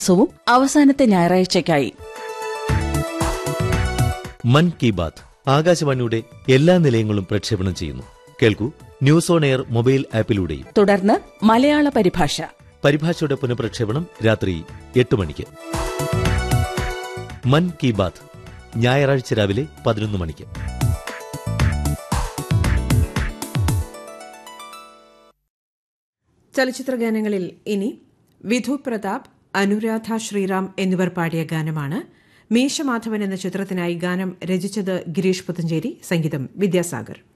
ദിവസവും അവസാനത്തെ ഞായറാഴ്ചയ്ക്കായി മൻ കി ബാത്ത് ആകാശവാണിയുടെ എല്ലാ നിലയങ്ങളും പ്രക്ഷേപണം ചെയ്യുന്നു കേൾക്കൂ ന്യൂസ് ഓൺ എയർ മൊബൈൽ ആപ്പിലൂടെയും തുടർന്ന് മലയാള പരിഭാഷ പരിഭാഷയുടെ പുനഃപ്രക്ഷേപണം രാത്രി എട്ട് മണിക്ക് മൻ കി ബാത്ത് ഞായറാഴ്ച രാവിലെ പതിനൊന്ന് മണിക്ക് ചലച്ചിത്ര ഗാനങ്ങളിൽ ഇനി വിധു പ്രതാപ് അനുരാധ ശ്രീറാം എന്നിവർ പാടിയ ഗാനമാണ് മീശമാധവൻ എന്ന ചിത്രത്തിനായി ഗാനം രചിച്ചത് ഗിരീഷ് പുത്തഞ്ചേരി സംഗീതം വിദ്യാസാഗർ